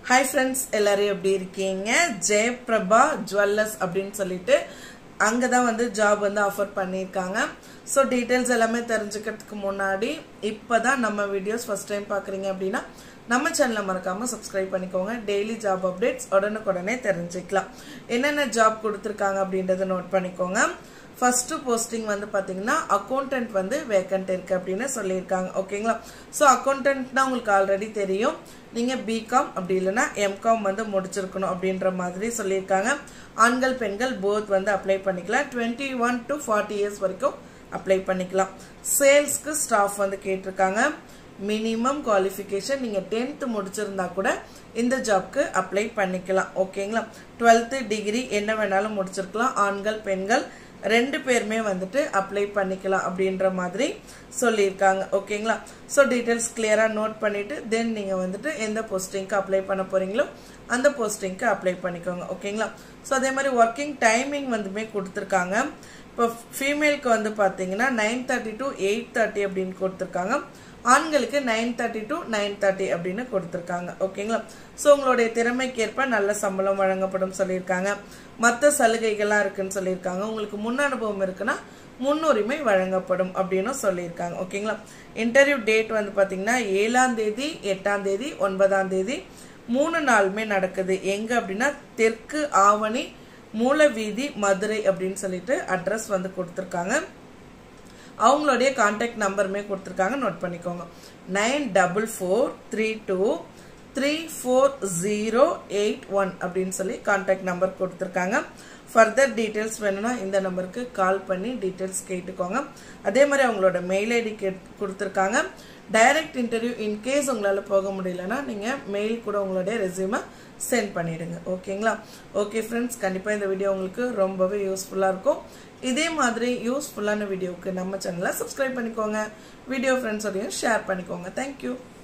hi friends எல்லாரும் எப்படி இருக்கீங்க ஜெயபிரபா ஜுவல்லர்ஸ் அப்படின்னு சொல்லிட்டு அங்கே தான் வந்து ஜாப் வந்து ஆஃபர் பண்ணியிருக்காங்க ஸோ டீட்டெயில்ஸ் எல்லாமே தெரிஞ்சுக்கிறதுக்கு முன்னாடி இப்போ தான் நம்ம வீடியோஸ் ஃபர்ஸ்ட் டைம் பார்க்குறீங்க அப்படின்னா நம்ம சேனலை மறக்காமல் சப்ஸ்கிரைப் பண்ணிக்கோங்க டெய்லி ஜாப் அப்டேட்ஸ் உடனுக்குடனே தெரிஞ்சுக்கலாம் என்னென்ன ஜாப் கொடுத்துருக்காங்க அப்படின்றத நோட் பண்ணிக்கோங்க ஃபர்ஸ்ட் போஸ்டிங் வந்து பார்த்தீங்கன்னா அக்கௌண்டன்ட் வந்து வேக்கண்ட் இருக்கு அப்படின்னு சொல்லியிருக்காங்க ஓகேங்களா ஸோ அக்கௌண்டன்ட்னா உங்களுக்கு ஆல்ரெடி தெரியும் நீங்கள் பிகாம் அப்படி இல்லைன்னா எம்காம் வந்து முடிச்சிருக்கணும் அப்படின்ற மாதிரி சொல்லியிருக்காங்க ஆண்கள் பெண்கள் போத் வந்து அப்ளை பண்ணிக்கலாம் twenty one to forty years வரைக்கும் அப்ளை பண்ணிக்கலாம் சேல்ஸ்க்கு ஸ்டாஃப் வந்து கேட்டிருக்காங்க மினிமம் குவாலிஃபிகேஷன் நீங்கள் டென்த்து முடிச்சிருந்தா கூட இந்த ஜாப்க்கு அப்ளை பண்ணிக்கலாம் ஓகேங்களா டுவெல்த்து டிகிரி என்ன வேணாலும் முடிச்சிருக்கலாம் ஆண்கள் பெண்கள் ரெண்டு பேருமே வந்துட்டு அப்ளை பண்ணிக்கலாம் அப்படின்ற மாதிரி சொல்லியிருக்காங்க ஓகேங்களா ஸோ டீட்டெயில்ஸ் கிளியராக நோட் பண்ணிவிட்டு தென் நீங்கள் வந்துட்டு எந்த போஸ்டிங்க்கு அப்ளை பண்ண போகிறீங்களோ அந்த போஸ்டிங்க்கு அப்ளை பண்ணிக்கோங்க ஓகேங்களா ஸோ அதே மாதிரி ஒர்க்கிங் டைமிங் வந்துமே கொடுத்துருக்காங்க இப்போ ஃபீமேலுக்கு வந்து பார்த்தீங்கன்னா nine thirty to eight thirty அப்படின்னு கொடுத்துருக்காங்க ஆண்களுக்கு nine thirty to nine thirty அப்படின்னு கொடுத்துருக்காங்க ஓகேங்களா ஸோ உங்களுடைய திறமைக்கு ஏற்ப நல்ல சம்பளம் வழங்கப்படும் சொல்லியிருக்காங்க மற்ற சலுகைகள்லாம் இருக்குன்னு சொல்லியிருக்காங்க உங்களுக்கு முன் அனுபவம் இருக்குன்னா முன்னுரிமை வழங்கப்படும் அப்படின்னு சொல்லியிருக்காங்க ஓகேங்களா இன்டர்வியூ டேட் வந்து பார்த்தீங்கன்னா ஏழாம் தேதி எட்டாம் தேதி ஒன்பதாம் தேதி மூணு நாளுமே நடக்குது எங்க அப்படின்னா தெற்கு ஆவணி மூலவீதி மதுரை அப்படின்னு சொல்லிட்டு அட்ரஸ் வந்து கொடுத்துருக்காங்க அவங்களுடைய கான்டாக்ட் நம்பருமே கொடுத்துருக்காங்க நோட் பண்ணிக்கோங்க nine double four three two three four zero eight one அப்படின்னு சொல்லி கான்டாக்ட் நம்பர் கொடுத்துருக்காங்க ஃபர்தர் டீட்டெயில்ஸ் வேணும்னா இந்த நம்பருக்கு கால் பண்ணி டீட்டெயில்ஸ் கேட்டுக்கோங்க அதே மாதிரி அவங்களோட மெயில் ஐடி கேட் கொடுத்துருக்காங்க டைரக்ட் இன்டர்வியூ இன்கேஸ் உங்களால் போக முடியலன்னா நீங்கள் மெயில் கூட உங்களுடைய ரெசியூமை சென்ட் பண்ணிடுங்க ஓகேங்களா ஓகே ஃப்ரெண்ட்ஸ் கண்டிப்பாக இந்த வீடியோ உங்களுக்கு ரொம்பவே யூஸ்ஃபுல்லாக இருக்கும் இதே மாதிரி யூஸ்ஃபுல்லான வீடியோவுக்கு நம்ம சேனலை சப்ஸ்கிரைப் பண்ணிக்கோங்க வீடியோ ஃப்ரெண்ட்ஸோடையும் ஷேர் பண்ணிக்கோங்க தேங்க்யூ